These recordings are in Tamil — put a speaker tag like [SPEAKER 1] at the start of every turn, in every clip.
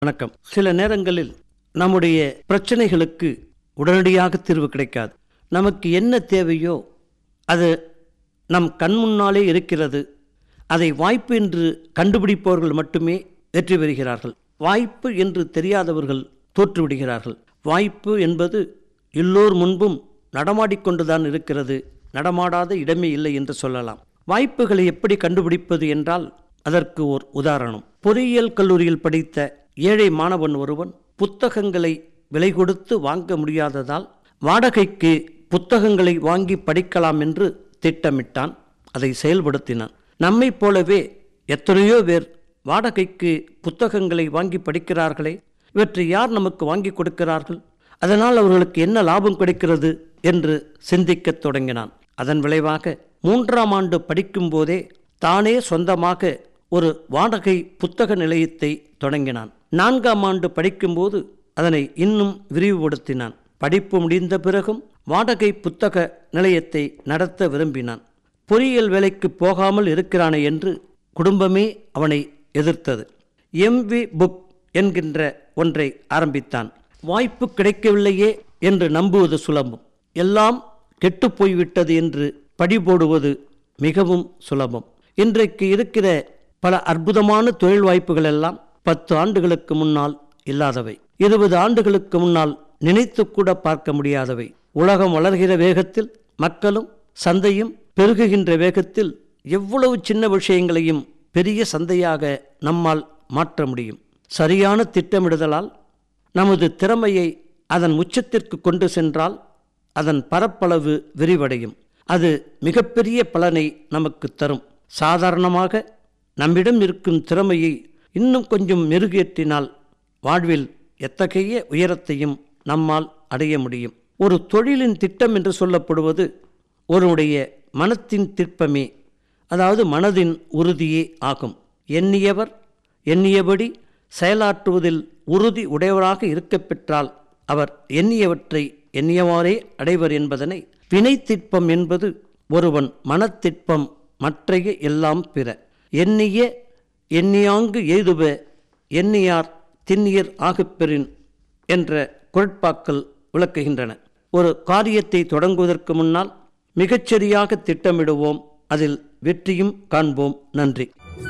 [SPEAKER 1] வணக்கம் சில நேரங்களில் நம்முடைய பிரச்சனைகளுக்கு உடனடியாக தீர்வு கிடைக்காது நமக்கு என்ன தேவையோ அது நம் கண் முன்னாலே இருக்கிறது அதை வாய்ப்பு என்று கண்டுபிடிப்பவர்கள் மட்டுமே வெற்றி பெறுகிறார்கள் வாய்ப்பு என்று தெரியாதவர்கள் தோற்றுவிடுகிறார்கள் வாய்ப்பு என்பது எல்லோர் முன்பும் நடமாடிக்கொண்டுதான் இருக்கிறது நடமாடாத இடமே இல்லை என்று சொல்லலாம் வாய்ப்புகளை எப்படி கண்டுபிடிப்பது என்றால் அதற்கு ஓர் உதாரணம் பொறியியல் கல்லூரியில் படித்த ஏழை மாணவன் ஒருவன் புத்தகங்களை விலை கொடுத்து வாங்க முடியாததால் வாடகைக்கு புத்தகங்களை வாங்கி படிக்கலாம் என்று திட்டமிட்டான் அதை செயல்படுத்தினான் நம்மைப் போலவே எத்தனையோ பேர் வாடகைக்கு புத்தகங்களை வாங்கி படிக்கிறார்களே இவற்றை யார் நமக்கு வாங்கி கொடுக்கிறார்கள் அதனால் அவர்களுக்கு என்ன லாபம் கிடைக்கிறது என்று சிந்திக்கத் தொடங்கினான் அதன் விளைவாக மூன்றாம் ஆண்டு படிக்கும்போதே தானே சொந்தமாக ஒரு வாடகை புத்தக நிலையத்தை தொடங்கினான் நான்காம் ஆண்டு படிக்கும்போது அதனை இன்னும் விரிவுபடுத்தினான் படிப்பு முடிந்த பிறகும் வாடகை புத்தக நிலையத்தை நடத்த விரும்பினான் பொறியியல் வேலைக்கு போகாமல் இருக்கிறானே என்று குடும்பமே அவனை எதிர்த்தது எம்வி புக் என்கின்ற ஒன்றை ஆரம்பித்தான் வாய்ப்பு கிடைக்கவில்லையே என்று நம்புவது சுலபம் எல்லாம் கெட்டுப் போய்விட்டது என்று படி போடுவது மிகவும் சுலபம் இன்றைக்கு இருக்கிற பல அற்புதமான தொழில் வாய்ப்புகள் எல்லாம் பத்து ஆண்டுகளுக்கு முன்னால் இல்லாதவை இருபது ஆண்டுகளுக்கு முன்னால் நினைத்து கூட பார்க்க முடியாதவை உலகம் வளர்கிற வேகத்தில் மக்களும் சந்தையும் பெருகுகின்ற வேகத்தில் எவ்வளவு சின்ன விஷயங்களையும் பெரிய சந்தையாக நம்மால் மாற்ற முடியும் சரியான திட்டமிடுதலால் நமது திறமையை அதன் உச்சத்திற்கு கொண்டு சென்றால் அதன் பரப்பளவு விரிவடையும் அது மிகப்பெரிய பலனை நமக்கு தரும் சாதாரணமாக நம்மிடம் இருக்கும் திறமையை இன்னும் கொஞ்சம் மெருகேற்றினால் வாழ்வில் எத்தகைய உயரத்தையும் நம்மால் அடைய முடியும் ஒரு தொழிலின் திட்டம் என்று சொல்லப்படுவது ஒருவனுடைய மனத்தின் திட்பமே அதாவது மனதின் உறுதியே ஆகும் எண்ணியவர் எண்ணியபடி செயலாற்றுவதில் உறுதி உடையவராக இருக்கப் பெற்றால் அவர் எண்ணியவற்றை எண்ணியவாறே அடைவர் என்பதனை வினைத்திட்பம் என்பது ஒருவன் மனத்திட்பம் மற்றைய எல்லாம் பிற எண்ணிய எண்ணியாங்கு எய்துவ எண்ணியார் திண்ணியர் ஆகப்பெறின் என்ற குரட்பாக்கள் விளக்குகின்றன ஒரு காரியத்தை தொடங்குவதற்கு முன்னால் மிகச்சரியாக திட்டமிடுவோம் அதில் வெற்றியும் காண்போம் நன்றி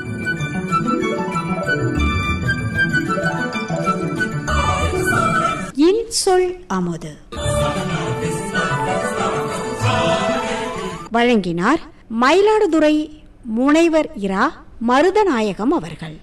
[SPEAKER 2] இன்சொல் அமுது வழங்கினார் மயிலாடுதுறை முனைவர் இரா மருதநாயகம் அவர்கள்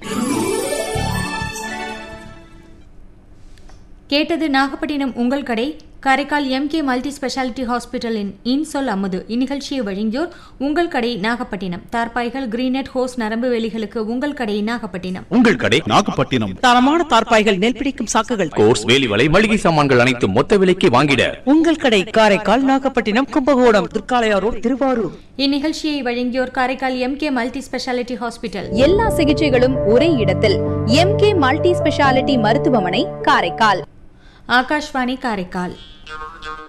[SPEAKER 3] கேட்டது நாகப்பட்டினம் உங்கள் கடை காரைக்கால் எம்கே மல்டி ஸ்பெஷாலிட்டி ஹாஸ்பிட்டலின் இன்சொல் அமுது இந்நிகழ்ச்சியை வழங்கியோர் உங்கள் கடை நாகப்பட்டினம் தார்பாய்கள் கிரீனெட் ஹோஸ் நரம்பு வேலிகளுக்கு உங்கள் கடை நாகப்பட்டினம்
[SPEAKER 4] உங்கள் கடை நாகப்பட்டினம்
[SPEAKER 5] தரமான தார்ப்பாய்கள் நெல் பிடிக்கும் சாக்குகள்
[SPEAKER 6] கோர்ஸ் வேலிவலை மளிகை சாமான்கள் அனைத்தும் மொத்த விலைக்கு வாங்கிட
[SPEAKER 5] உங்கள் கடை காரைக்கால் நாகப்பட்டினம் கும்பகோணம் திருக்காளையாரோடு திருவாரூர்
[SPEAKER 3] இந்நிகழ்ச்சியை வழங்கியோர் Karaikal MK multi speciality hospital
[SPEAKER 7] எல்லா சிகிச்சைகளும் ஒரே இடத்தில் எம்கே மல்டி ஸ்பெஷாலிட்டி மருத்துவமனை காரைக்கால்
[SPEAKER 3] ஆகாஷ்வாணி காரைக்கால்